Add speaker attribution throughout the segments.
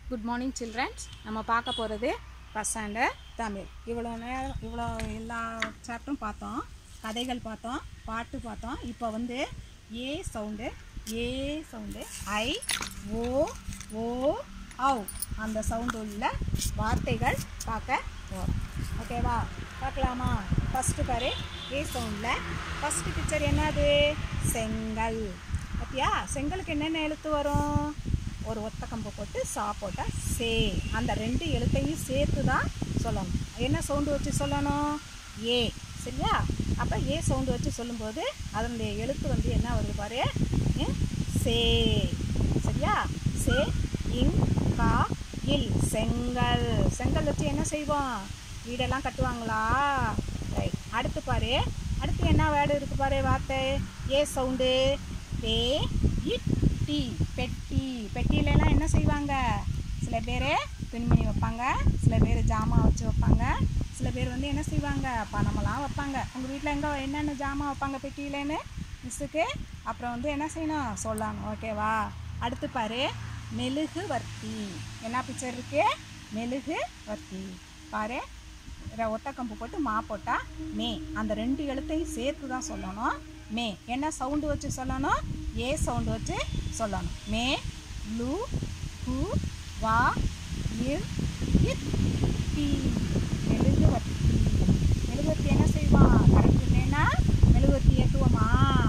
Speaker 1: Good morning children's நம்ம பார்க்க போகிறது ஃபஸ்ட் ஸ்டாண்டர்ட் தமிழ் இவ்வளோ நேரம் இவ்வளோ எல்லா சாப்டரும் பார்த்தோம் கதைகள் பார்த்தோம் பாட்டு பார்த்தோம் இப்போ வந்து ஏ சவுண்டு ஏ சவுண்டு ஐ ஓ ஓ ஔ அந்த சவுண்டு உள்ள வார்த்தைகள் பார்க்க போகிறோம் ஓகேவா பார்க்கலாமா ஃபஸ்ட்டு பாரு ஏ சவுண்டில் ஃபஸ்ட்டு பிக்சர் என்னது செங்கல் பார்த்தியா செங்கலுக்கு என்னென்ன எழுத்து வரும் ஒரு ஒத்த கம்பு போட்டு சா போட்டால் சே அந்த ரெண்டு எழுத்தையும் சேர்த்து தான் சொல்லணும் என்ன சவுண்டு வச்சு சொல்லணும் ஏ சரியா அப்போ ஏ சவுண்டு வச்சு சொல்லும்போது அதனுடைய எழுத்து வந்து என்ன வருது பாரு ம், சே சரியா சே இங் கா இல் செங்கல் செங்கல் வச்சு என்ன செய்வோம் வீடெல்லாம் கட்டுவாங்களா ரைட் அடுத்து பாரு அடுத்து என்ன வேர்டு இருக்கு பாரு வார்த்தை ஏ சவுண்டு பே இட் டி பெட்டி பெட்டியிலலாம் என்ன செய்வாங்க சில பேர் துணிமணி வைப்பாங்க சில பேர் ஜாமான் வச்சு வைப்பாங்க சில பேர் வந்து என்ன செய்வாங்க பணமெல்லாம் வைப்பாங்க உங்கள் வீட்டில் எங்கே என்னென்ன ஜாமான் வைப்பாங்க பெட்டியிலன்னு மிஸ்ஸுக்கு அப்புறம் வந்து என்ன செய்யணும் சொல்லணும் ஓகேவா அடுத்து பாரு மெழுகு வர்த்தி என்ன பிக்சர் இருக்கு மெழுகு வர்த்தி பாரு ர- ஒத்த கம்பு போட்டு மா போட்டா மே அந்த ரெண்டு எழுத்தையும் சேர்த்து தான் சொல்லணும் மே என்ன சவுண்டு வச்சு சொல்லணும் ஏ சவுண்டு வச்சு சொல்லணும் மே லு கு வா இர் இத் டி மெழுகுவர்த்தி மெழுகுவர்த்தி என்ன செய்வான் கரெக்ட் இல்லைன்னா மெழுகுவர்த்தி ஏற்றுவோமா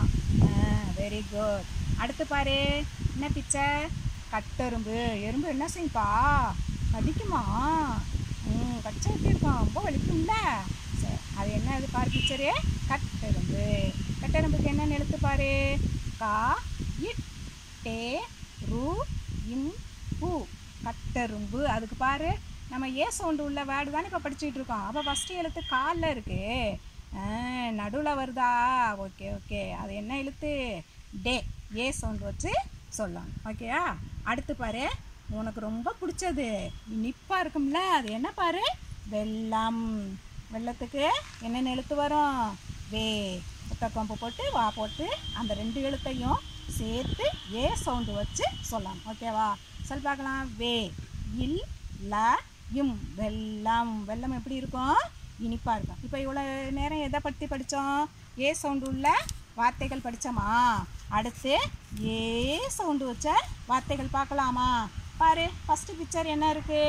Speaker 1: வெரி குட் அடுத்து பாரு என்ன பிக்சர் கட்டெரும்பு எறும்பு என்ன செய்யுப்பா கடிக்குமா ம் கடிச்சா எப்படி இருக்கும் ரொம்ப வலிக்கும்ல சரி அது என்ன இது பாரு பிக்சரு கட்டெரும்பு கட்டெரும்புக்கு என்ன எழுத்து பாரு கா இட் டே ரு இம் பூ கட்டெரும்பு அதுக்கு பாரு நம்ம ஏ சவுண்டு உள்ள வேர்டு தானே இப்போ படிச்சுட்டு இருக்கோம் அப்போ ஃபஸ்ட்டு எழுத்து காலில் இருக்கு நடுவில் வருதா ஓகே ஓகே அது என்ன எழுத்து டே ஏ சவுண்டு வச்சு சொல்லணும் ஓகேயா அடுத்து பாரு உனக்கு ரொம்ப பிடிச்சது இனிப்பாக இருக்கும்ல அது என்ன பாரு வெல்லம் வெள்ளத்துக்கு என்னென்ன எழுத்து வரும் வே புத்தக்கம்பு போட்டு வா போட்டு அந்த ரெண்டு எழுத்தையும் சேர்த்து ஏ சவுண்டு வச்சு சொல்லலாம் ஓகேவா சொல்லி பார்க்கலாம் வே இல் ல இம் வெல்லம் வெல்லம் எப்படி இருக்கும் இனிப்பாக இருக்கும் இப்போ இவ்வளோ நேரம் எதை பற்றி படித்தோம் ஏ சவுண்டு உள்ள வார்த்தைகள் படித்தோமா அடுத்து ஏ சவுண்டு வச்ச வார்த்தைகள் பார்க்கலாமா பாரு ஃபஸ்ட்டு பிக்சர் என்ன இருக்குது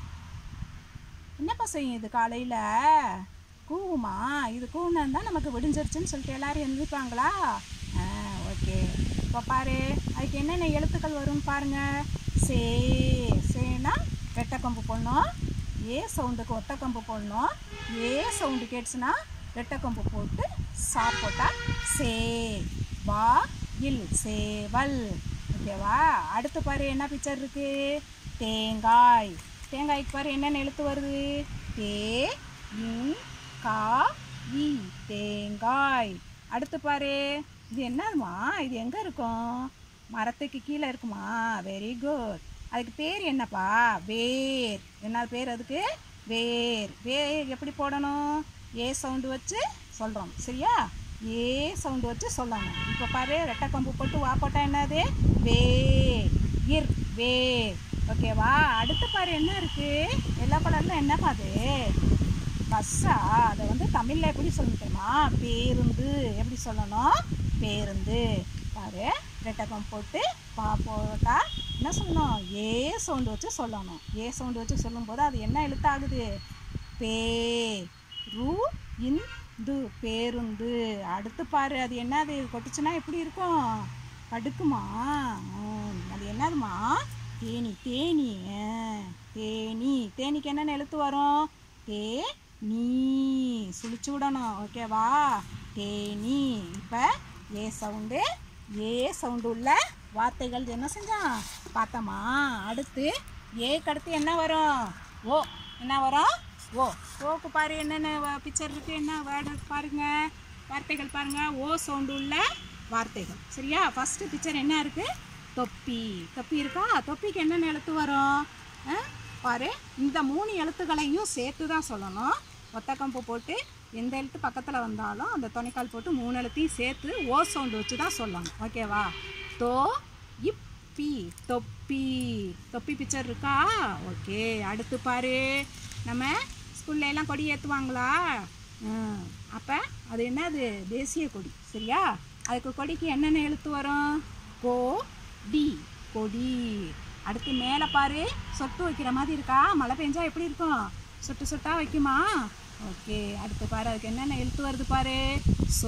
Speaker 1: என்னப்பா செய்யும் இது காலையில் கூவுமா இது கூவுனா தான் நமக்கு விடிஞ்சிருச்சுன்னு சொல்லிட்டு எல்லாரும் எழுந்திருப்பாங்களா ஆ ஓகே இப்போ பாரு அதுக்கு என்னென்ன எழுத்துக்கள் வரும்னு பாருங்க சே சேனா ரெட்டைக்கம்பு போடணும் ஏ சவுண்டுக்கு ஒத்தக்கம்பு போடணும் ஏ சவுண்டு கேட்டுச்சுன்னா ரெட்டைக்கம்பு போட்டு சா போட்டா சே வா இல் சேவல் ஓகேவா அடுத்து பாரு என்ன பிக்சர் இருக்கு தேங்காய் தேங்காய்க்கு பாரு என்னென்ன எழுத்து வருது தே இங் கா இ தேங்காய் அடுத்து பாரு இது என்னதுமா இது எங்கே இருக்கும் மரத்துக்கு கீழே இருக்குமா வெரி குட் அதுக்கு பேர் என்னப்பா வேர் என்ன பேர் அதுக்கு வேர் வேர் எப்படி போடணும் ஏ சவுண்டு வச்சு சொல்கிறோம் சரியா ஏ சவுண்டு வச்சு சொல்லணும் இப்போ பாரு ரெட்டை கம்பு போட்டு வா போட்டா என்னது வே இர் வே ஓகேவா அடுத்து பாரு என்ன இருக்கு எல்லா கலர்ல என்னப்பா அது பஸ்ஸா அதை வந்து தமிழில் எப்படி சொல்லணும் தெரியுமா பேருந்து எப்படி சொல்லணும் பேருந்து பாரு ரெட்டகம் போட்டு பா போட்டா என்ன சொல்லணும் ஏ சவுண்டு வச்சு சொல்லணும் ஏ சவுண்டு வச்சு சொல்லும்போது அது என்ன எழுத்தாகுது பே ரு இந்து பேருந்து அடுத்து பாரு அது என்னது கொட்டுச்சுன்னா எப்படி இருக்கும் கடுக்குமா ம், அது என்னதுமா தேனி தேனி ஆ, தேனி தேனிக்கு என்னென்ன எழுத்து வரும் தே நீ சுழிச்சு விடணும் ஓகேவா தேனி இப்போ ஏ சவுண்டு ஏ சவுண்டு உள்ள வார்த்தைகள் என்ன செஞ்சான் பார்த்தோமா அடுத்து ஏக்கு அடுத்து என்ன வரும் ஓ என்ன வரும் ஓ ஓக்கு பாரு என்னென்ன பிக்சர் இருக்கு என்ன வேர்டு பாருங்க வார்த்தைகள் பாருங்க ஓ சவுண்டு உள்ள வார்த்தைகள் சரியா ஃபஸ்ட்டு பிக்சர் என்ன இருக்கு தொப்பி தொப்பி இருக்கா தொப்பிக்கு என்னென்ன எழுத்து வரும் ஆ? பாரு இந்த மூணு எழுத்துக்களையும் சேர்த்து தான் சொல்லணும் ஒத்தக்கம்பு போட்டு எந்த எழுத்து பக்கத்தில் வந்தாலும் அந்த துணைக்கால் போட்டு மூணு எழுத்தையும் சேர்த்து ஓ சவுண்டு வச்சு தான் சொல்லணும் ஓகேவா தோ இப் பி தொப்பி தொப்பி பிக்சர் இருக்கா ஓகே அடுத்து பாரு நம்ம ஸ்கூல்ல எல்லாம் கொடி ஏற்றுவாங்களா அப்போ அது என்னது தேசிய கொடி சரியா அதுக்கு கொடிக்கு என்னென்ன எழுத்து வரும் கோ டி கொடி அடுத்து மேலே பாரு சொட்டு வைக்கிற மாதிரி இருக்கா மழை பெஞ்சா எப்படி இருக்கும் சொட்டு சொட்டா வைக்குமா ஓகே அடுத்து பாரு அதுக்கு என்னென்ன எழுத்து வருது பாரு சோ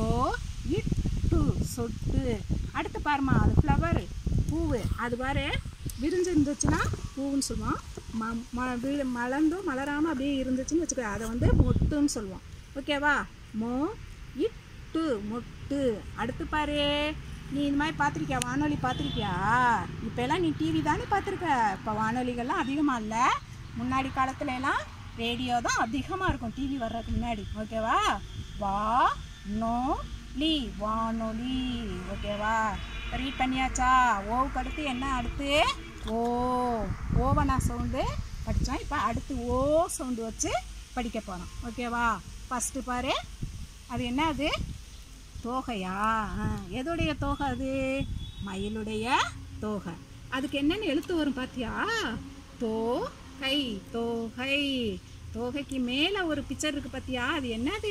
Speaker 1: இட்டு சொட்டு அடுத்து பாருமா அது ஃப்ளவர் பூவு அது பாரு விரிஞ்சு இருந்துச்சுன்னா பூவுன்னு சொல்லுவோம் ம ம வி மலர்ந்தும் மலராமல் அப்படியே இருந்துச்சுன்னு வச்சுக்கோ அதை வந்து மொட்டுன்னு சொல்லுவோம் ஓகேவா மோ இட்டு மொட்டு அடுத்து பாரு நீ இந்த மாதிரி பார்த்துருக்கியா வானொலி பார்த்துருக்கியா இப்போ எல்லாம் நீ டிவி தானே பார்த்துருக்க இப்போ வானொலிகள்லாம் அதிகமாக இல்லை முன்னாடி காலத்துல எல்லாம் ரேடியோ தான் அதிகமாக இருக்கும் டிவி வர்றதுக்கு முன்னாடி ஓகேவா வா நோ லி வானொலி ஓகேவா ரீட் பண்ணியாச்சா ஓவுக்கு அடுத்து என்ன அடுத்து ஓ ஓவனா சவுண்டு படித்தோம் இப்போ அடுத்து ஓ சவுண்டு வச்சு படிக்க போகிறோம் ஓகேவா ஃபஸ்ட்டு பாரு அது என்ன அது தோகையா ஆ, எதுடைய தோகை அது மயிலுடைய தோகை அதுக்கு என்னென்ன எழுத்து வரும் பாத்தியா தோ கை தோகை தோகைக்கு மேலே ஒரு பிக்சர் இருக்கு பாத்தியா அது என்னது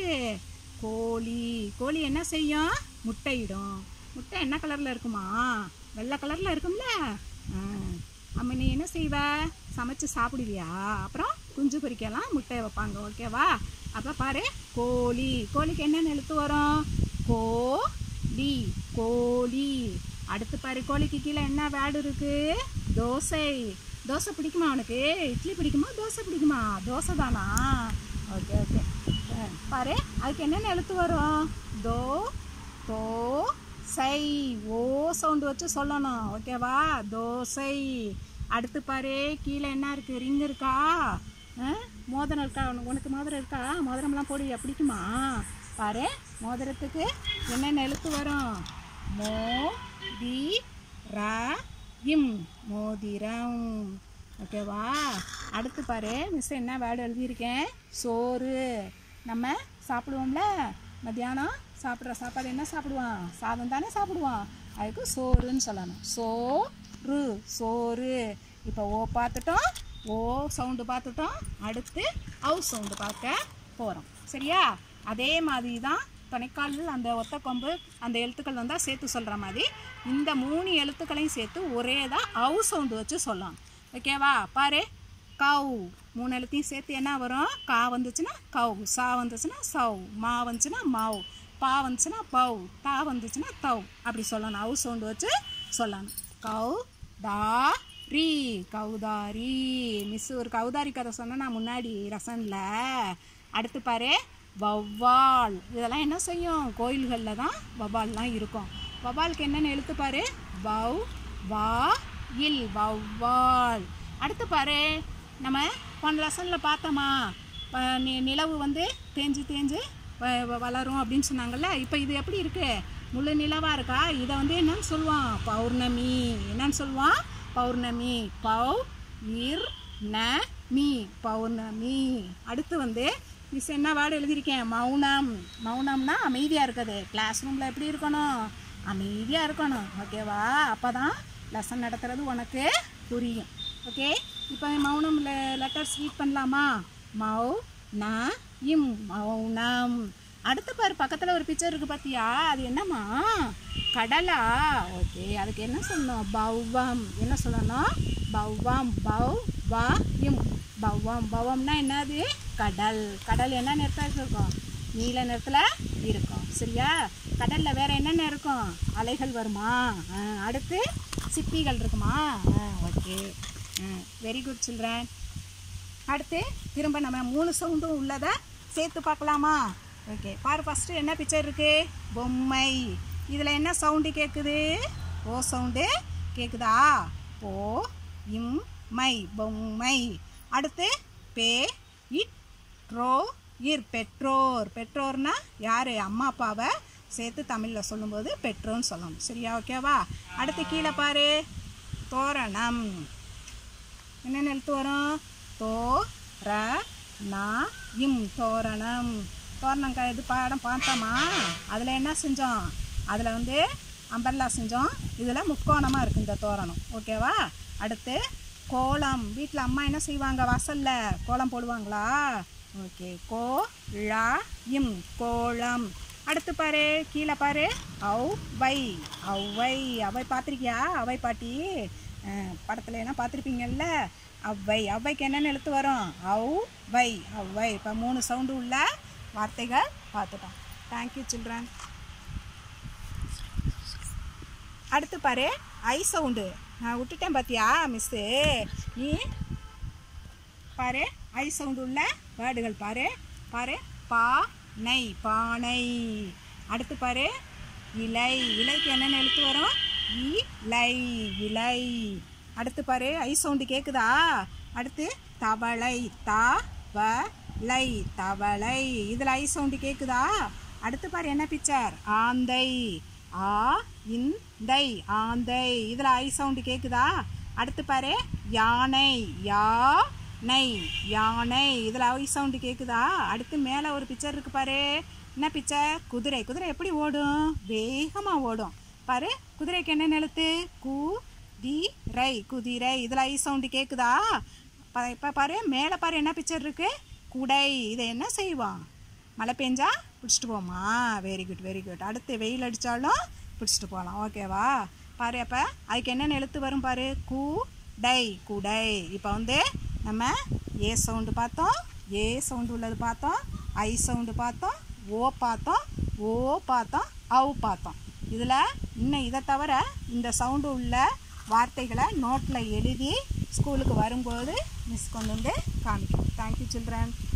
Speaker 1: கோழி கோழி என்ன செய்யும் முட்டையிடும் முட்டை என்ன கலரில் இருக்குமா வெள்ளை கலரில் இருக்கும்ல ஆ, அம்மா நீ என்ன செய்வ சமைச்சு சாப்பிடுவியா அப்புறம் குஞ்சு பொரிக்கலாம் முட்டை வைப்பாங்க ஓகேவா அப்போ பாரு கோழி கோழிக்கு என்னென்ன எழுத்து வரும் கோ டி கோழி அடுத்து பாரு கோழிக்கு கீழே என்ன வேர்டு இருக்கு தோசை தோசை பிடிக்குமா உனக்கு இட்லி பிடிக்குமா தோசை பிடிக்குமா தோசை தானா ஓகே ஓகே பாரு அதுக்கு என்னென்ன எழுத்து வரும் தோ தோ சை ஓ சவுண்டு வச்சு சொல்லணும் ஓகேவா தோசை அடுத்து பாரு கீழே என்ன இருக்கு ரிங் இருக்கா ஆ? மோதிரம் இருக்கா உனக்கு உனக்கு மோதிரம் இருக்கா மோதிரம்லாம் போடுவியா பிடிக்குமா பாரு மோதிரத்துக்கு என்னென்ன எழுத்து வரும் மோ தி ர இம் மோதிரம் ஓகேவா அடுத்து பாரு மிஸ் என்ன வேர்டு எழுதியிருக்கேன் சோறு நம்ம சாப்பிடுவோம்ல மத்தியானம் சாப்பிட்ற சாப்பாடு என்ன சாப்பிடுவோம் சாதம் தானே சாப்பிடுவோம் அதுக்கு சோறுன்னு சொல்லணும் சோறு சோறு இப்போ ஓ பார்த்துட்டோம் ஓ சவுண்டு பார்த்துட்டோம் அடுத்து அவு சவுண்டு பார்க்க போகிறோம் சரியா அதே மாதிரி தான் துணைக்காலில் அந்த ஒத்த கொம்பு அந்த எழுத்துக்கள் வந்தால் சேர்த்து சொல்கிற மாதிரி இந்த மூணு எழுத்துக்களையும் சேர்த்து ஒரே தான் அவு சவுண்டு வச்சு சொல்லலாம் ஓகேவா பாரு கவ் மூணு எழுத்தையும் சேர்த்து என்ன வரும் கா வந்துச்சுன்னா கவ் சா வந்துச்சுன்னா சவ் மா வந்துச்சுன்னா மவ் பா வந்துச்சுன்னா பவ் தா வந்துச்சுன்னா தவ் அப்படி சொல்லணும் அவு சவுண்டு வச்சு சொல்லணும் கவ் தா ரீ கௌதாரி மிஸ் ஒரு கௌதாரி கதை சொன்னேன் நான் முன்னாடி ரசனில் அடுத்து பாரு வவ்வால் இதெல்லாம் என்ன செய்யும் கோயில்களில் தான் வவ்வால்லாம் இருக்கும் வவ்வாலுக்கு என்னென்ன எழுத்து பாரு வவ் வா இல் வவ்வால் அடுத்து பாரு நம்ம போன லெசனில் பார்த்தோமா ப- நி- நிலவு வந்து தேஞ்சு தேஞ்சு வ- வ- வளரும் அப்படின்னு சொன்னாங்கல்ல இப்போ இது எப்படி இருக்கு முழு நிலவாக இருக்கா இதை வந்து என்னன்னு சொல்லுவான் பௌர்ணமி என்னன்னு சொல்லுவான் பௌர்ணமி பௌ இர் ந மீ பௌர்ணமி அடுத்து வந்து மிஸ் என்ன வேர்டு எழுதியிருக்கேன் மௌனம் மௌனம்னா அமைதியாக இருக்குது கிளாஸ் ரூமில் எப்படி இருக்கணும் அமைதியாக இருக்கணும் ஓகேவா அப்போ தான் லெசன் நடத்துறது உனக்கு புரியும் ஓகே இப்போ மௌனம் லெட்டர்ஸ் ரீட் பண்ணலாமா மௌ ந இம் மௌனம் அடுத்து பாரு பக்கத்தில் ஒரு பிக்சர் இருக்குது பார்த்தியா அது என்னம்மா கடலா ஓகே அதுக்கு என்ன சொல்லணும் பௌவம் என்ன சொல்லணும் பௌவம் பௌ வா இம் பௌவம் பௌவம்னா என்னது கடல் கடல் என்ன நிறத்தில் இருக்கும் நீல நிறத்தில் இருக்கும் சரியா கடலில் வேற என்னென்ன இருக்கும் அலைகள் வருமா ஆ, அடுத்து சிப்பிகள் இருக்குமா ஓகே வெரி குட் சில்ட்ரன் அடுத்து திரும்ப நம்ம மூணு சவுண்டும் உள்ளதை சேர்த்து பார்க்கலாமா ஓகே பாரு ஃபஸ்ட்டு என்ன பிக்சர் இருக்கு பொம்மை இதில் என்ன சவுண்டு கேட்குது ஓ சவுண்டு கேட்குதா ஓ இம் மை பொம்மை அடுத்து பே இட் ட்ரோ இர் பெற்றோர் பெற்றோர்னா யார் அம்மா அப்பாவை சேர்த்து தமிழில் சொல்லும்போது பெற்றோர்னு சொல்லணும் சரியா ஓகேவா அடுத்து கீழே பாரு தோரணம் என்னென்ன எழுத்து வரும் தோ ர நா இம் தோரணம் தோரணம் க இது பாடம் பார்த்தோமா அதில் என்ன செஞ்சோம் அதில் வந்து அம்பர்லா செஞ்சோம் இதில் முக்கோணமாக இருக்குது இந்த தோரணம் ஓகேவா அடுத்து கோலம் வீட்டில் அம்மா என்ன செய்வாங்க வாசலில் கோலம் போடுவாங்களா ஓகே கோ ழா இம் கோலம் அடுத்து பாரு கீழே பாரு ஔ வை ஔவை அவை பார்த்துருக்கியா அவை பாட்டி படத்தில் என்ன பார்த்துருப்பீங்கல்ல அவ்வை அவ்வைக்கு என்னென்ன எழுத்து வரும் ஔ வை அவ்வை இப்போ மூணு சவுண்டு உள்ள வார்த்தைகள் பார்த்துட்டோம் தேங்க்யூ சில்ட்ரன் அடுத்து பாரு ஐ சவுண்டு நான் விட்டுட்டேன் பார்த்தியா மிஸ்ஸு நீ பாரு ஐ சவுண்டு உள்ள வேர்டுகள் பாரு பாரு பா நை பானை அடுத்து பாரு இலை இலைக்கு என்னென்ன எழுத்து வரும் இலை இலை அடுத்து பாரு ஐ சவுண்டு கேட்குதா அடுத்து தவளை தா வ லை தவளை இதில் ஐ சவுண்டு கேட்குதா அடுத்து பாரு என்ன பிக்சர் ஆந்தை ஆ இந்தை ஆந்தை இதில் ஐ சவுண்டு கேட்குதா அடுத்து பாரு யானை யா நை யானை இதில் ஐ சவுண்டு கேட்குதா அடுத்து மேலே ஒரு பிக்சர் இருக்கு பாரு என்ன பிக்சர் குதிரை குதிரை எப்படி ஓடும் வேகமாக ஓடும் பாரு குதிரைக்கு என்ன எழுத்து கு தி ரை குதிரை இதில் ஐ சவுண்டு கேட்குதா இப்போ பாரு மேலே பாரு என்ன பிக்சர் இருக்கு குடை இதை என்ன செய்வான் மழை பெஞ்சா பிடிச்சிட்டு போமா வெரி குட் வெரி குட் அடுத்து வெயில் அடித்தாலும் பிடிச்சிட்டு போகலாம் ஓகேவா பாரு அப்போ அதுக்கு என்னென்ன எழுத்து வரும் பாரு கு டை குடை இப்போ வந்து நம்ம ஏ சவுண்டு பார்த்தோம் ஏ சவுண்டு உள்ளது பார்த்தோம் ஐ சவுண்டு பார்த்தோம் ஓ பார்த்தோம் ஓ பார்த்தோம் அவ் பார்த்தோம் இதில் இன்னும் இதை தவிர இந்த சவுண்டு உள்ள வார்த்தைகளை நோட்டில் எழுதி ஸ்கூலுக்கு வரும்போது மிஸ் கொண்டு வந்து காமிக்கணும் தேங்க்யூ சில்ட்ரன்